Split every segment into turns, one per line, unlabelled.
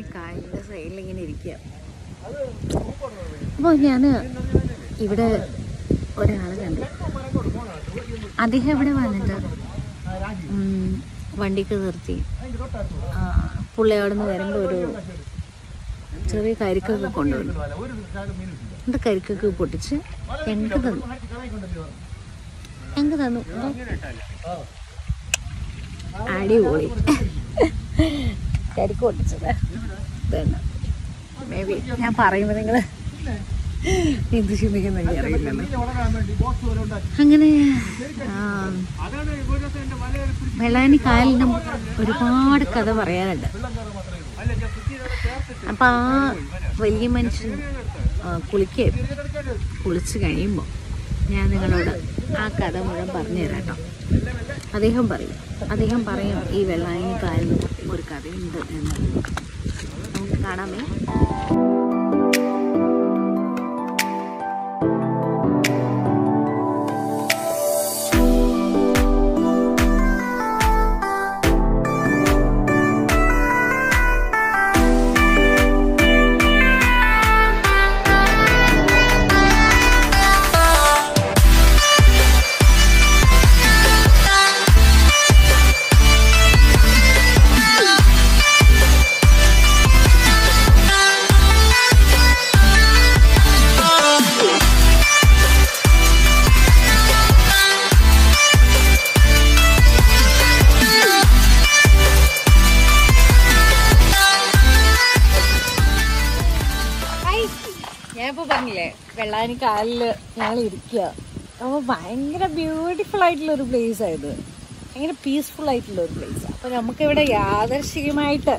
വെള്ളായണി കായലിൻ്റെ സൈഡിൽ ഇങ്ങനെ ഇരിക്കുക അപ്പോൾ ഞാൻ ഇവിടെ ഒരാൾ കണ്ടു അദ്ദേഹം ഇവിടെ വന്നിട്ട് ഉം, വണ്ടിക്ക് നിർത്തി ആ, പുള്ളി അവിടെ നിന്ന് വരുമ്പോൾ ഒരു ചെറിയ കരിക്കൊക്കെ കൊണ്ടുവന്നു എന്നിട്ട് കരിക്കൊക്കെ പൊട്ടിച്ച് ഞങ്ങൾക്ക് തന്നു ഞങ്ങൾക്ക് തന്നു അപ്പം അടിപൊളി കരിക്ക് പൊട്ടിച്ചത് ഇതാണ് മേ ബി ഞാൻ പറയുമ്പോൾ നിങ്ങൾ എന്ത് ചിന്തിക്കുന്ന എനിക്ക് അറിയില്ലല്ലോ അങ്ങനെ ആ, വെള്ളാനി കായലിന് ഒരുപാട് കഥ പറയാനുണ്ട് അപ്പം ആ വലിയ മനുഷ്യൻ ആ, കുളിക്കുകയും കുളിച്ച് കഴിയുമ്പോൾ ഞാൻ നിങ്ങളോട് ആ കഥ മുഴുവൻ പറഞ്ഞു തരാം കേട്ടോ അദ്ദേഹം പറയും അദ്ദേഹം പറയും ഈ വെള്ളായണി കായലിന് ഒരു കഥയുണ്ട് എന്നുള്ളത് നമുക്ക് കാണാമേ ഹായ് ഞാനിപ്പോ പറഞ്ഞില്ലേ വെള്ളാനി കാലില് ഞങ്ങൾ ഇരിക്കുക അപ്പൊ ഭയങ്കര ബ്യൂട്ടിഫുൾ ആയിട്ടുള്ള ഒരു പ്ലേസ് ആയത് ഭയങ്കര പീസ്ഫുൾ ആയിട്ടുള്ള ഒരു പ്ലേസ് അപ്പൊ നമുക്കിവിടെ യാദർശികമായിട്ട്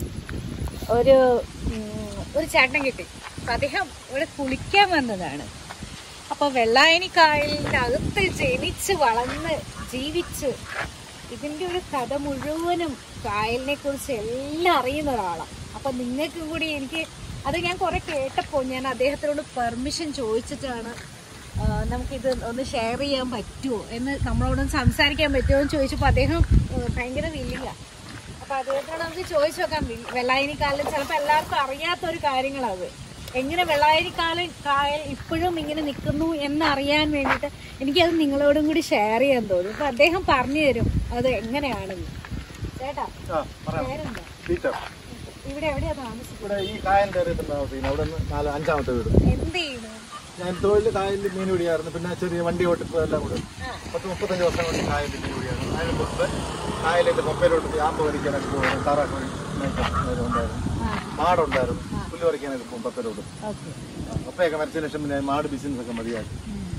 ഒരു ഉം, ഒരു ചേട്ടൻ കിട്ടി അപ്പൊ അദ്ദേഹം ഇവിടെ കുളിക്കാൻ വന്നതാണ് അപ്പൊ വെള്ളായണി കായലിന്റെ അകത്ത് ജനിച്ച് വളർന്ന് ജീവിച്ച് ഇതിന്റെ ഒരു കഥ മുഴുവനും കായലിനെ കുറിച്ച് എല്ലാം അറിയുന്ന ഒരാളാണ് അപ്പൊ നിങ്ങൾക്കും കൂടി എനിക്ക് അത് ഞാൻ കുറെ കേട്ടപ്പോ ഞാൻ അദ്ദേഹത്തിനോട് പെർമിഷൻ ചോദിച്ചിട്ടാണ് ആ, നമുക്കിത് ഒന്ന് ഷെയർ ചെയ്യാൻ പറ്റുമോ എന്ന് നമ്മളോടൊന്ന് സംസാരിക്കാൻ പറ്റുമോ എന്ന് ചോദിച്ചപ്പോൾ അദ്ദേഹം ആ, ഭയങ്കര വില്ലില്ല അപ്പൊ അദ്ദേഹത്തിനോട് നമുക്ക് ചോദിച്ചു നോക്കാം വി- വെള്ളായണി കാലം ചിലപ്പോൾ എല്ലാവർക്കും അറിയാത്ത ഒരു കാര്യങ്ങളത് എങ്ങനെ വെള്ളായണി കാലം കായൽ ഇപ്പോഴും ഇങ്ങനെ നിൽക്കുന്നു എന്നറിയാൻ വേണ്ടിയിട്ട് എനിക്കത് നിങ്ങളോടും കൂടി ഷെയർ ചെയ്യാൻ തോന്നി അപ്പൊ അദ്ദേഹം പറഞ്ഞു തരും അത് എങ്ങനെയാണെന്ന് ചേട്ടാ
ആ, പറയാം.
പേരെന്താ
പീറ്റർ.
ഇവിടെ എവിടെയാ താമസിക്കുന്നത്
ഇവിടെ ഈ കായലിന്റെ അറിയത്തിൽ താമസിക്കുന്നത് അവിടെ നിന്ന് നാല് അഞ്ചാമത്തെ വീട്
എന്ത് ചെയ്യുന്നു
ഞാൻ തൊഴിൽ കായലിൽ മീൻ പിടിയായിരുന്നു പിന്നെ ചെറിയ വണ്ടി ഓട്ടിപ്പ് എല്ലാം കൂടെ പത്ത് മുപ്പത്തഞ്ച് വർഷം കൊണ്ട് കായലിൽ മീൻ പിടിയായിരുന്നു അതിന് മുമ്പ് കായലിന്റെ കൊപ്പയിലോട്ട് പോയി ആമ്പ് വലിക്കാനൊക്കെ പോകുന്നു താറാക്ക് ഉണ്ടായിരുന്നു മാടുണ്ടായിരുന്നു പുല്ല് പറിക്കാനൊക്കെ പോകും പത്തലോട്ട്
ഓക്കെ
കൊപ്പയൊക്കെ മരിച്ചതിന് ശേഷം പിന്നെ മാട് ബിസിനസ് ഒക്കെ മതിയാക്കി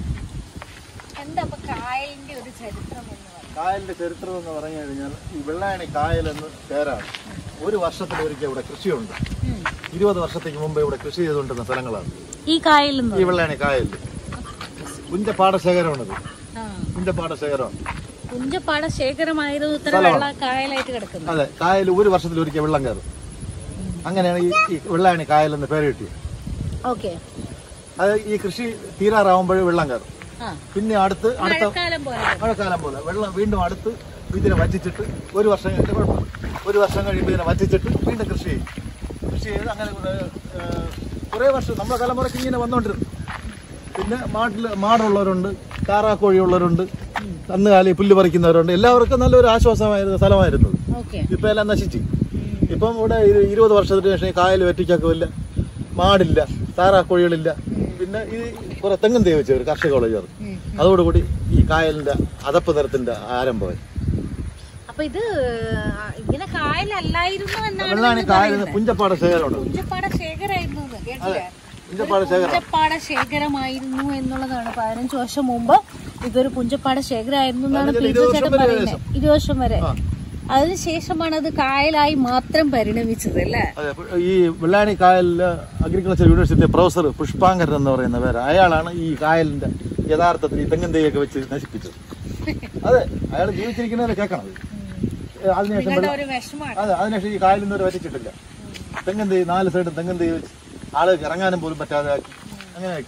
എന്താ അപ്പൊ കായലിന്റെ ഒരു ചരിത്രം എന്ന് പറയുന്നത്
കായലിന്റെ ചരിത്രം എന്ന് പറഞ്ഞു കഴിഞ്ഞാൽ ഈ വെള്ളായണി കായൽ എന്ന് പേരാണ് ഒരു വർഷത്തിലൊരിക്കൽ ഇവിടെ കൃഷിയുണ്ട് ഇരുപത് വർഷത്തേക്ക് മുമ്പ് ഇവിടെ കൃഷി ചെയ്തുകൊണ്ടിരുന്ന സ്ഥലങ്ങളാണ്
ഈ കായലിൽ
ഈ വെള്ളായണി കായലിൽ പുഞ്ചപ്പാടശേഖരമാണിത് പുഞ്ചപ്പാടശേഖരമാണ്
കുഞ്ചപ്പാട ശേഖരമായിരുന്നു ഇത്ര
സ്ഥലമാണ്.
വെള്ള കായലായിട്ട് കിടക്കുന്നത്
അതെ കായൽ ഒരു വർഷത്തിൽ ഒരിക്കൽ വെള്ളം കയറും അങ്ങനെയാണ് ഈ ഈ വെള്ളായണി കായൽ എന്ന് പേര് കിട്ടിയത്
ഓക്കെ
അത് ഈ കൃഷി തീരാറാവുമ്പോൾ വെള്ളം കയറും
ആ
പിന്നെ അടുത്ത് അടുത്ത
മഴക്കാലം പോലെ
മഴക്കാലം പോലെ വെള്ളം വീണ്ടും അടുത്ത് ഇതിനെ വറ്റിച്ചിട്ട് ഒരു വർഷം കഴിഞ്ഞിട്ട് കുഴപ്പമില്ല ഒരു വർഷം കഴിയുമ്പോൾ ഇതിനെ വറ്റിച്ചിട്ട് വീണ്ടും കൃഷി ചെയ്യും കൃഷി ചെയ്ത് അങ്ങനെ ഏഹ്, കുറേ വർഷം നമ്മുടെ തലമുറയ്ക്ക് ഇങ്ങനെ വന്നുകൊണ്ടിരുന്നു പിന്നെ മാട്ടിൽ മാടുള്ളവരുണ്ട് താറാക്കോഴിയുള്ളവരുണ്ട് കന്നുകാലി പുല്ല് പറിക്കുന്നവരുണ്ട് എല്ലാവർക്കും നല്ലൊരു ആശ്വാസമായിരുന്ന സ്ഥലമായിരുന്നു ഇത്.
ഓക്കെ
ഇപ്പം എല്ലാം നശിച്ചു ഇപ്പം ഇവിടെ ഇരു- ഇരുപത് വർഷത്തിന് ശേഷം ഈ കായൽ വെറ്റിക്കൊക്കെ മാടില്ല താറാക്കോഴികളില്ല പിന്നെ ഈ കുറെ തെങ്ങും തൈ വെച്ചവർ കർഷക കോളേജുകാർ അതോടുകൂടി ഈ കായലിന്റെ അതപ്പ് നിരത്തിന്റെ ആരംഭമായി
അപ്പൊ ഇത് ആ, ഇങ്ങനെ കായലല്ലായിരുന്നു എന്നാണ്
വെള്ളാണ് ഈ കായലിന് പുഞ്ചപ്പാട ശേഖരമുണ്ട്
കുഞ്ചപ്പാട ശേഖരായിരുന്നു എന്ന് കേട്ടില്ലേ
പുഞ്ചപ്പാട ശേഖരം
പുഞ്ചപ്പാട ശേഖരമായിരുന്നു എന്നുള്ളതാണ് പതിനഞ്ച് വർഷം മുമ്പ് ഇതൊരു പുഞ്ചപ്പാട ശേഖരമായിരുന്നു എന്നാണ്
പതിനഞ്ച്
പീറ്റർ
ഇരുപത്
ചേട്ടൻ
വർഷം വരെ
പറയുന്നത് ഇരുപത് വർഷം വരെ
ആ.
അതിനുശേഷമാണ് അത് കായലായി മാത്രം പരിണമിച്ചത് അല്ലേ
അതെ ഈ വെള്ളാണി കായലില് അഗ്രികൾച്ചർ യൂണിവേഴ്സിറ്റി പ്രൊഫസർ പുഷ്പാങ്കരൻ എന്ന് പറയുന്ന പേര് അയാളാണ് ഈ കായലിന്റെ യഥാർത്ഥത്തിൽ ഈ തെങ്ങും തൈയൊക്കെ വെച്ച് നശിപ്പിച്ചത് അതെ അയാൾ ജീവിച്ചിരിക്കുന്നവരെ കേൾക്കണം ഇത്. ഏ, അതിനുശേഷം
നിങ്ങളുടെ
വെള്ളം-
ഒരു വിഷമാണ്
അതെ അതിനുശേഷം ഈ കായലിൽ നിന്ന് ഒരു വറ്റിച്ചിട്ടില്ല തെങ്ങും തൈ നാല് സൈഡും തെങ്ങും തൈ വെച്ച് ആളുകൾക്ക് ഇറങ്ങാനും പോലും പറ്റാതെ ആക്കി അങ്ങനെ ആക്കി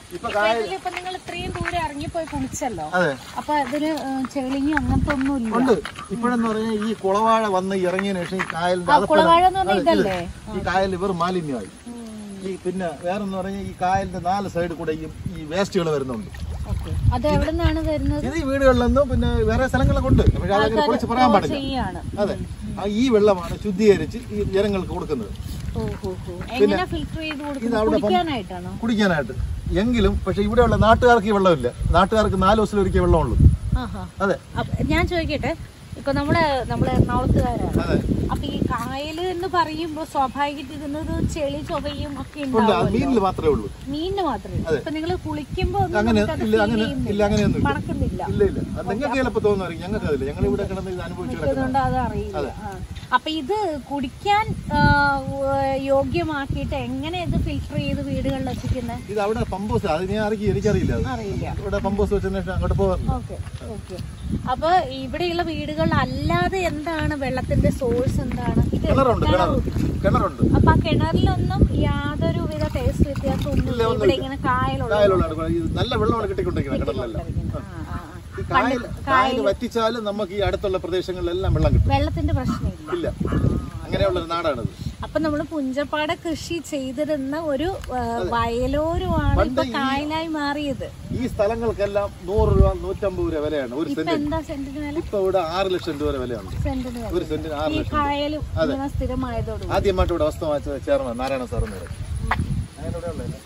ഇപ്പൊ കായൽ
ഇതിലിപ്പോ നിങ്ങൾ ഇത്രയും ദൂരം ഇറങ്ങിപ്പോയി കുളിച്ചല്ലോ
അതെ
അപ്പൊ അതിന് ചെളിങ്ങി അങ്ങനത്തെ ഒന്നും ഇല്ല
ഉണ്ട് ഇപ്പോഴെന്ന് പറഞ്ഞാൽ ഈ കുളവാഴ വന്ന് ഇറങ്ങിയതിനു ശേഷം ഈ കായലിന്റെ അകത്ത്
കുളവാഴ എന്ന് പറഞ്ഞാൽ
അതെ, ഇത്.
ഇതല്ലേ
ഈ കായൽ വെറും മാലിന്യമായി ഈ പിന്നെ വേറെന്ന് പറഞ്ഞാൽ ഈ കായലിന്റെ നാല് സൈഡ് കൂടെ ഈ ഈ വേസ്റ്റുകൾ വരുന്നുണ്ട്
ഓക്കെ അത് എവിടെ നിന്നാണ് വരുന്നത്
ഇത് ഈ വീടുകളിൽ നിന്നും പിന്നെ വേറെ സ്ഥലങ്ങളിലൊക്കെ ഉണ്ട് പക്ഷെ അതങ്ങനെ കുളിച്ച് പറയാൻ പാടില്ല
ചെയ്യാണ്
അതെ ആ ഈ വെള്ളമാണ് ശുദ്ധീകരിച്ച് ഈ ജനങ്ങൾക്ക് കൊടുക്കുന്നത്
ഓ ഹോ ഹോ എങ്ങനെ ഫിൽറ്റർ ചെയ്ത് കൊടുക്കുന്നത്
അവിടെ പമ്പ്
കുടിക്കാനായിട്ടാണോ
കുടിക്കാനായിട്ട് എങ്കിലും പക്ഷെ ഇവിടെയുള്ള നാട്ടുകാർക്ക് ഈ വെള്ളമില്ല നാട്ടുകാർക്ക് നാല് ദിവസത്തിൽ ഒരിക്കൽ വെള്ളമുള്ളൂ
ആഹാ
അതെ
അപ്പ- ഞാൻ ചോദിക്കട്ടെ ഇപ്പൊ നമ്മള് നമ്മള് എറണാകുളത്തുകാരാണ്
അതെ
അപ്പൊ ഈ കായല് എന്ന് പറയുമ്പോ സ്വാഭാവികമായിട്ട് ഇതിനൊരു ചെളി ചൊവയും ഒക്കെ
ഉണ്ട്
ഉണ്ടാവും
അത് മീനിൽ മാത്രമേ ഉള്ളൂ
മീനിന് മാത്രമേ ഇപ്പൊ നിങ്ങൾ കുളിക്കുമ്പോ ഒന്നും
അങ്ങനെ
നമുക്കത്
ഇല്ല
feel
അങ്ങനെ
ചെയ്യുന്നില്ല.
ഇല്ല അങ്ങനെയൊന്നും ഇല്ല
മണക്കുന്നില്ല
ഇല്ല ഇല്ല അത് നിങ്ങൾക്ക് ചിലപ്പോൾ തോന്നുമായിരിക്കും ഞങ്ങൾക്ക് അതില്ല ഞങ്ങൾ ഇവിടെ കിടന്ന് ഇത് അനുഭവിച്ച് കിടക്കുന്നത്
അതുകൊണ്ട് അത് അറിയില്ല ആ. അപ്പൊ ഇത് കുടിക്കാൻ ആ, ഉ- യോഗ്യമാക്കിയിട്ട് എങ്ങനെ ഇത് ഫിൽട്ടർ ചെയ്ത് വീടുകളിൽ എത്തിക്കുന്നത്
ഇത് അവിടെ പമ്പോസ് അത് ഞാൻ ആർക്കും എനിക്കറിയില്ല അത്
അറിയില്ല
ഇവിടെ പമ്പോസ് വെച്ചതിന് ശേഷം അങ്ങോട്ട് പോകാറില്ല
ഓക്കെ ഓക്കെ അപ്പൊ ഇവിടെയുള്ള വീടുകളിൽ അല്ലാതെ എന്താണ് വെള്ളത്തിന്റെ സോഴ്സ് എന്താണ് ഇത്
കിണറുണ്ട് കിണർ കിണറുണ്ട്
അപ്പൊ ആ കിണറിലൊന്നും യാതൊരു വിധ ടേസ്റ്റ് വ്യത്യാസമൊന്നും ഇല്ല. ഇവിടെ ഇങ്ങനെ കായലുള്ള
കായലുള്ള ഇത് നല്ല വെള്ളമാണ് കിട്ടിക്കൊണ്ടിരിക്കുന്നത് കിണറിലെല്ലാം
ആ, ആ, ആ.
ഈ കായൽ കായൽ വറ്റിച്ചാലും നമുക്ക് ഈ അടുത്തുള്ള പ്രദേശങ്ങളിലെല്ലാം വെള്ളം കിട്ടും
വെള്ളത്തിന്റെ പ്രശ്നമില്ല
ഇല്ല അങ്ങനെയുള്ള ഒരു നാടാണിത്
അപ്പൊ നമ്മള് പുഞ്ചപ്പാട കൃഷി ചെയ്തിരുന്ന ഒരു ആ, വയലോരമാണ് ഇപ്പൊ കായലായി മാറിയത്
ഈ സ്ഥലങ്ങൾക്കെല്ലാം നൂറ് രൂപ നൂറ്റമ്പത് രൂപ വിലയാണ് ഒരു
ഇപ്പൊ
സെന്റ്
എന്താ സെന്റിന് വില
ഇപ്പൊ ഇവിടെ ആറ് ലക്ഷം രൂപ വരെ വിലയുണ്ട്
സെന്റിന് വില
ഒരു സെന്റിന് ആറ്
ഈ
ലക്ഷം
കായലും ഇങ്ങനെ സ്ഥിരമായതോടുകൂടി
ആദ്യമായിട്ട് ഇവിടെ വസ്തു വാങ്ങിച്ചത് ചേർന്ന നാരായണ സാർ എന്ന് പറയും അങ്ങനെ ഇവിടെ ഉള്ളതല്ലേ?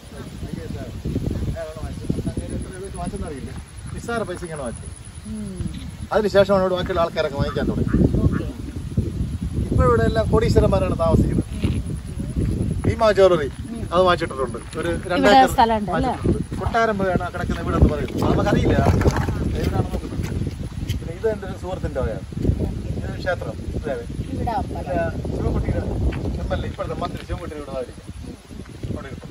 അയാളാണ് വാങ്ങിച്ചത്. അങ്ങനെ എത്ര രൂപയ്ക്ക് വാങ്ങിച്ചെന്നറിയില്ല. നിസ്സാര പൈസക്കാണ് വാങ്ങിച്ചത് അതിനുശേഷമാണ് ഇവിടെ ബാക്കിയുള്ള ആൾക്കാരൊക്കെ വാങ്ങിക്കാൻ തുടങ്ങി
ഓക്കെ
ഇപ്പോൾ ഇവിടെ എല്ലാം കോടീശ്വരന്മാരാണ് താമസിക്കുന്നത് ഭീമാ ജ്വല്ലറി അത് വാങ്ങിച്ചിട്ടുണ്ട് ഒരു
ഇവിടെ
രണ്ടായിരം
സ്ഥലമുണ്ട് അല്ലേ
കൊട്ടാരം പോയാണ് കിടക്കുന്ന വീടെന്ന് പറയുന്നത് അത് നമുക്കറിയില്ല എവിടെയാണ് നോക്കുന്നത് പിന്നെ ഇത് എൻ്റെ ഒരു സുഹൃത്തിൻ്റെ വകയാണ് ഇത് ക്ഷേത്രം ഇതേ
ഇവിടെ അമ്പലം.
പിന്നെ ശിവകുട്ടിയുടെ എം എൽ എ ഇപ്പോഴത്തെ മന്ത്രി ശിവകുട്ടിയുടെ ഇവിടെ ആയിരിക്കും അവിടെ കിട്ടും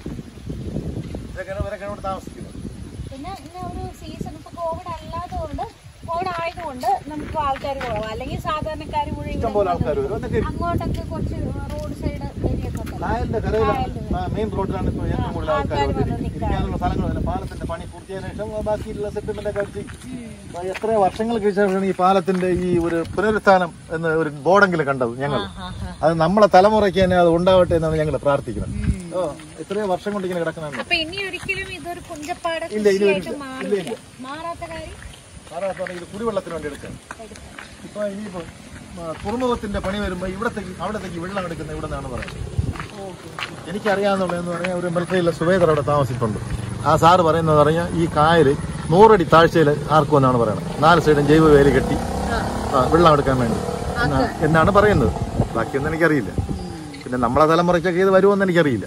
ഇതൊക്കെയാണ് ഇവരൊക്കെയാണ് ഇവിടെ താമസിക്കുന്നത്
പിന്നെ ഇങ്ങനെ ഒരു സീസൺ ഇപ്പൊ കോവിഡ് അല്ലാത്തതുകൊണ്ട് കോവിഡ് ആയതുകൊണ്ട് നമുക്ക് ആൾക്കാർ കുറവ് അല്ലെങ്കിൽ സാധാരണക്കാർ മുഴുവൻ ഇവിടെ
ഇഷ്ടംപോലെ ആൾക്കാർ വരും എന്നൊക്കെ
അങ്ങോട്ടൊക്കെ കുറച്ച് റോഡ് സൈഡ് ഏരിയ ഒക്കെ ഉണ്ടല്ലോ.
കായലിന്റെ കരയിലാണ് മെയിൻ റോഡിലാണ് ഇപ്പോൾ ഏറ്റവും കൂടുതൽ ആൾക്കാർ
ആൾക്കാര് വന്ന്
വന്നിരിക്കുന്നത്. ഇരിക്കാനുള്ള സ്ഥലങ്ങളില്ല പാലത്തിന്റെ പണി പൂർത്തിയായതിനു ശേഷം ബാക്കിയുള്ള സെറ്റിൽമെന്റ് ഒക്കെ അടിച്ച് ഇപ്പൊ എത്ര വർഷങ്ങൾക്ക് ശേഷമാണ് ഈ പാലത്തിന്റെ ഈ ഒരു പുനരുത്ഥാനം എന്ന ഒരു ബോർഡെങ്കിലും കണ്ടത് ഞങ്ങൾ
ആ, ആ.
അത് നമ്മളെ തലമുറയ്ക്ക് തന്നെ അത് ഉണ്ടാവട്ടെ എന്നാണ് ഞങ്ങൾ പ്രാർത്ഥിക്കുന്നത് ഓ എത്രയോ വർഷം കൊണ്ട് ഇങ്ങനെ കിടക്കുന്നുണ്ട്
അപ്പൊ ഇനി ഒരിക്കലും ഇതൊരു പുഞ്ചപ്പാട
ഇല്ല, ഇനി
കൃഷിയായിട്ട്
ഒരിക്കലും.
മാറില്ല മാറാത്ത കാര്യം
സാറാ പറഞ്ഞ ഇത് കുടിവെള്ളത്തിന് വേണ്ടി എടുക്കാം ഇപ്പൊ ഇനിയിപ്പോ ആ, തുറമുഖത്തിന്റെ പണി വരുമ്പോ ഇവിടത്തേക്ക് അവിടത്തേക്ക് വെള്ളം എടുക്കുന്ന ഇവിടെ നിന്നാണ് പറയുന്നത് എനിക്കറിയാവുന്നുള്ളതെന്ന് പറഞ്ഞാൽ ഒരു മിലിറ്ററിയിലെ സുവേദർ അവിടെ താമസിച്ചിട്ടുണ്ട് ആ സാറ് പറയുന്നത് പറഞ്ഞാൽ ഈ കായല് നൂറടി താഴ്ചയിൽ ആർക്കും എന്നാണ് പറയുന്നത് നാല് സൈഡും ജൈവ വേലി കെട്ടി ആ, വെള്ളം എടുക്കാൻ വേണ്ടി എന്നാ- എന്നാണ് പറയുന്നത് ബാക്കിയൊന്നും എനിക്കറിയില്ല പിന്നെ നമ്മളെ തലമുറയ്ക്കൊക്കെ ഇത് വരുമോന്ന് എനിക്കറിയില്ല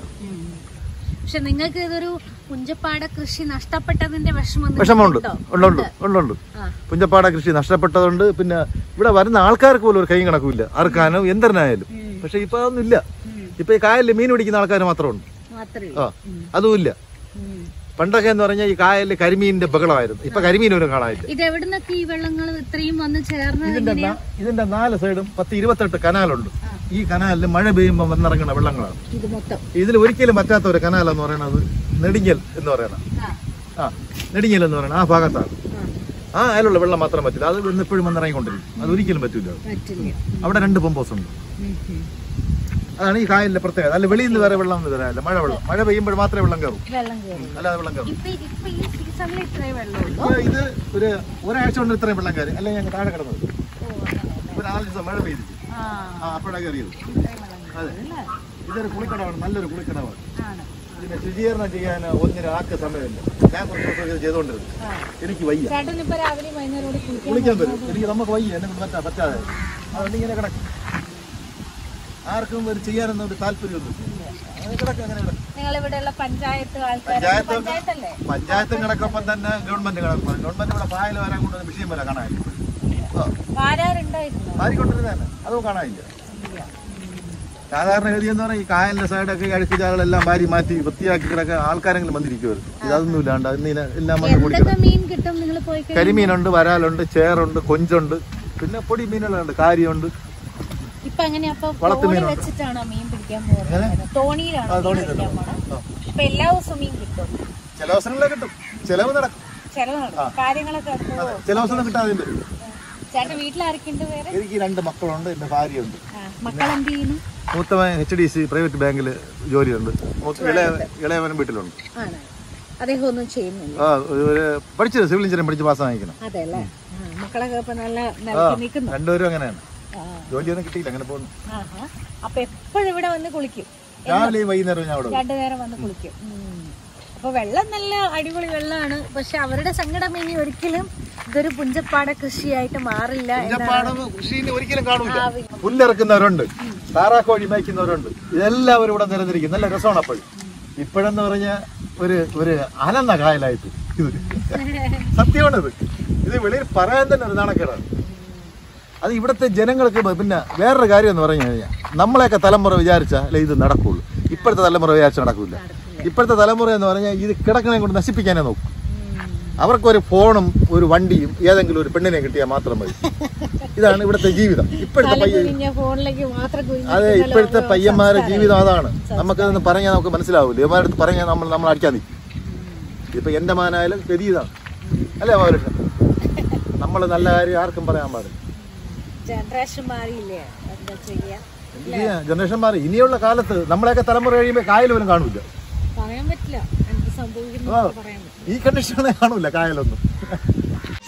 പക്ഷെ നിങ്ങൾക്ക് ഇതൊരു പുഞ്ചപ്പാട കൃഷി നഷ്ടപ്പെട്ടതിന്റെ വിഷമം നിങ്ങൾക്ക്
വിഷമമുണ്ട്
ഉണ്ടോ?
ഉണ്ട് ഉണ്ട് ഉണ്ട് ഉണ്ട്
ആ.
പുഞ്ചപ്പാട കൃഷി നഷ്ടപ്പെട്ടതുണ്ട് പിന്നെ ഇവിടെ വരുന്ന ആൾക്കാർക്ക് പോലും ഒരു കൈ കണക്കുമില്ല അറുക്കാനും എന്തരനായാലും പക്ഷെ ഇപ്പൊ അതൊന്നും ഇല്ല ഇപ്പൊ ഈ കായലിൽ മീൻ പിടിക്കുന്ന ആൾക്കാർ മാത്രമുണ്ട്
മാത്രമേ
ആ അതും ഇല്ല പണ്ടൊക്കെ എന്ന് പറഞ്ഞാൽ ഈ കായലിൽ കരിമീനിന്റെ ബഹളമായിരുന്നു ഇപ്പൊ കരിമീൻ പോലും കാണാനില്ല
ഇത് എവിടുന്നൊക്കെ ഈ വെള്ളങ്ങൾ ഇത്രയും വന്ന് ചേർന്ന്
ഇതിന്റെ നാ- ഇതിന്റെ നാല് സൈഡും പത്ത് ഇരുപത്തെട്ട് കനാലുണ്ട് ഈ കനാലിൽ മഴ പെയ്യുമ്പോൾ വന്നിറങ്ങുന്ന വെള്ളങ്ങളാണ്
ഇത് മൊത്തം
ഇതിൽ ഒരിക്കലും പറ്റാത്ത ഒരു കനാൽ എന്ന് പറയുന്നത് നെടിഞ്ഞൽ എന്ന് പറയുന്നത്
ആ,
ആ നെടിഞ്ഞൽ എന്ന് പറയുന്നത് ആ ഭാഗത്താണ്
ആ,
ആ അതിലുള്ള വെള്ളം മാത്രം പറ്റില്ല അത് ഇന്ന് എപ്പോഴും വന്നിറങ്ങിക്കൊണ്ടിരിക്കും അത് ഒരിക്കലും പറ്റില്ല
പറ്റില്ല
അവിടെ രണ്ട് പമ്പോസ് ഉണ്ട്
ഉം, ഉം.
അതാണ് ഈ കായലിന്റെ പ്രത്യേകത അല്ല വെളിയിൽ നിന്ന് വേറെ വെള്ളം ഒന്നും തരാനില്ല മഴ വെള്ളം മഴ പെയ്യുമ്പോൾ മാത്രമേ വെള്ളം കയറും
വെള്ളം കയറി
അല്ലാതെ വെള്ളം കയറും
ഇപ്പൊ ഇപ്പൊ ഈ സീസണിൽ ഇത്രേ വെള്ളമുള്ളൂ
ഇപ്പൊ ഇത് ഒരു ഒരാഴ്ച കൊണ്ട് ഇത്രയും വെള്ളം കയറി അല്ലെങ്കിൽ ഞങ്ങൾ താഴെ കിടന്നത്
ഓ, അങ്ങനെ.
ഒരു നാല് ദിവസം മഴ പെയ്തിട്ട്
ആ
ആ അപ്പോഴാണ് കയറിയത്
ഇത്രയും വെള്ളം
അതെ
കയറി അല്ലേ
ഇതൊരു കുളിക്കടവാണ് നല്ലൊരു കുളിക്കടവാണ്
ആണ്
പിന്നെ ശുചീകരണം ചെയ്യാൻ ഒന്നിനും ആക്ക് സമയമില്ല ഞാൻ കുറച്ച് ദിവസം ഇത് ചെയ്തുകൊണ്ടിരുന്നു
ആ.
എനിക്ക് വയ്യ
ചേട്ടൻ ഇപ്പൊ രാവിലെ വൈകുന്നേരം കൂടി കുളിക്കാൻ
കുളിക്കാൻ വരും എനിക്ക് നമുക്ക് വയ്യ എന്നെ കൊണ്ട് പറ്റാ പറ്റാതെ അതുകൊണ്ട് ഇങ്ങനെ കിടക്കും ആർക്കും ഒരു ചെയ്യാനൊന്നും ഒരു താല്പര്യമൊന്നും അങ്ങനെ കിടക്കും അങ്ങനെ കിടക്കും
നിങ്ങൾ ഇവിടെയുള്ള പഞ്ചായത്ത് ആൾക്കാർ
പഞ്ചായത്ത്
പഞ്ചായത്തല്ലേ
പഞ്ചായത്തും കിടക്കുമ്പോൾ തന്നെ ഗവൺമെന്റ് കിടക്കും ഗവൺമെന്റ് ഇവിടെ പായൽ വരാൻ കൊണ്ടൊരു വിഷയം വരെ കാണാനില്ല ആ,
വാരാറുണ്ടായിരുന്നു
വാരിക്കൊണ്ടിരുന്നതന്നെ അതും കാണാനില്ല സാധാരണ ഗതി എന്ന് പറഞ്ഞാൽ ഈ കായലിന്റെ സൈഡൊക്കെ ഈ അഴുക്ക് ചാലുകളെല്ലാം വാരി മാറ്റി വൃത്തിയാക്കി കിടക്കാൻ ആൾക്കാരെങ്കിലും വന്നിരിക്കുമായിരുന്നു ഇതൊന്നും ഇല്ലാണ്ട് അതിന് ഇതിനെ എല്ലാം വന്ന് കൂടി
എന്തൊക്കെ മീൻ കിട്ടും നിങ്ങൾ പോയി കഴിഞ്ഞാൽ
കരിമീനുണ്ട് വരാലുണ്ട് ചേറുണ്ട് കൊഞ്ചുണ്ട് പിന്നെ പൊടി മീനുകളുണ്ട് കാരിയുണ്ട്
ഇപ്പൊ എങ്ങനെയാ അപ്പൊ
വളർത്തു
തോണി
മീനുണ്ട്.
വെച്ചിട്ടാണോ മീൻ പിടിക്കാൻ പോകുന്നത് തോണിയിലാണോ മീൻ പിടിക്കാൻ പോണത് അപ്പൊ എല്ലാ ദിവസവും മീൻ കിട്ടും
ചില അവസരങ്ങളെ കിട്ടും ചിലവ് നടക്കും
ചെലവ് നടക്കും കാര്യങ്ങളൊക്കെ നടക്കുമോ?
അതെ ചില അവസരം കിട്ടാതെ വരും
ചേട്ടൻ വീട്ടിലാരൊക്കെയുണ്ട് വേറെ
എനിക്ക് രണ്ട് മക്കളുണ്ട് എന്റെ ഭാര്യയുണ്ട്
ആ, മക്കളെന്ത് ചെയ്യുന്നു
മൂത്തവൻ എച്ച് ഡി സി പ്രൈവറ്റ് ബാങ്കിൽ ജോലിയുണ്ട് മൂത്ത- ഇളയ ഇളയവനും വീട്ടിലുണ്ട്
ആണ് അദ്ദേഹം ഒന്നും ചെയ്യുന്നില്ല
ആ ഒരു പഠിച്ചത് സിവിൽ എഞ്ചിനീയറിംഗ് പഠിച്ച് പാസ് വാങ്ങിക്കണം
അതെ അല്ലേ ആ, മക്കളൊക്കെ ഇപ്പൊ നല്ല നിലയ്ക്ക് നിൽക്കുന്നു
രണ്ടുപേരും അങ്ങനെയാണ്
ആ,
ജോലിയൊന്നും കിട്ടിയില്ല അങ്ങനെ പോകുന്നു
ആഹാ. അപ്പൊ എപ്പോഴും ഇവിടെ വന്ന് കുളിക്കും
രാവിലെയും വൈകുന്നേരവും ഞാൻ അവിടെ വരും.
രണ്ടു നേരം വന്ന് കുളിക്കും ഉം. അപ്പൊ വെള്ളം നല്ല അടിപൊളി വെള്ളമാണ് പക്ഷെ അവരുടെ സങ്കടം ഇനി ഒരിക്കലും ഇതൊരു പുഞ്ചപ്പാട കൃഷിയായിട്ട് മാറില്ല
ഇഞ്ചപ്പാടം കൃഷിയിൽ ഒരിക്കലും കാണൂല പുല്ലിറക്കുന്നവരുണ്ട് താറാക്കോഴി മേയ്ക്കുന്നവരുണ്ട് ഇതെല്ലാവരും ഇവിടെ നിരന്നിരിക്കും നല്ല രസമാണ് അപ്പോഴും ഇപ്പോഴെന്ന് പറഞ്ഞ ഒരു ഒരു അനന്ന കായലായിട്ട് ഇത് സത്യമാണിത് ഇത് വെളിയിൽ പറയാൻ തന്നെ ഒരു നാണക്കേടാണ് അത് ഇവിടുത്തെ ജനങ്ങൾക്ക് ബ- പിന്നെ വേറൊരു കാര്യം എന്ന് പറഞ്ഞു കഴിഞ്ഞാൽ നമ്മളെയൊക്കെ തലമുറ വിചാരിച്ചാലേ ഇത് നടക്കുള്ളൂ ഇപ്പോഴത്തെ തലമുറ വിചാരിച്ച നടക്കില്ല ഇപ്പോഴത്തെ തലമുറ എന്ന് പറഞ്ഞാൽ ഇത് കിടക്കണെ കൊണ്ട് നശിപ്പിക്കാനേ നോക്കും അവർക്കൊരു ഫോണും ഒരു വണ്ടിയും ഏതെങ്കിലും ഒരു പെണ്ണിനെ കിട്ടിയാൽ മാത്രം മതി ഇതാണ് ഇവിടുത്തെ ജീവിതം ഇപ്പോഴത്തെ പയ്യ
കുഞ്ഞ ഫോണിലേക്ക് മാത്രം കുഞ്ഞു
അതെ ഇപ്പോഴത്തെ പയ്യന്മാരുടെ ജീവിതം അതാണ് നമുക്കതൊന്ന് പറഞ്ഞാൽ നമുക്ക് മനസ്സിലാവില്ല ഇവന്മാരുടെ അടുത്ത് പറഞ്ഞാൽ നമ്മൾ നമ്മൾ അടിക്കാൻ നിൽക്കും ഇപ്പൊ എന്റെ മാനായാലും ഗതി ഇതാണ് അല്ലേ മാവലക്ഷ്മൻ നമ്മൾ നല്ല കാര്യം ആർക്കും പറയാൻ പാടില്ല
ജനറേഷൻ മാറിയില്ലേ എന്താ ചെയ്യാ
എന്ത് ചെയ്യാ ജനറേഷൻ മാറി ഇനിയുള്ള കാലത്ത് നമ്മളെയൊക്കെ തലമുറ കഴിയുമ്പോൾ കായൽ പോലും കാണൂല
പറയാൻ പറ്റില്ല എന്ത് സംഭവിക്കുന്നു പറയാൻ പറ്റില്ല
ഈ കണ്ടീഷനെ കാണൂല കായലൊന്നും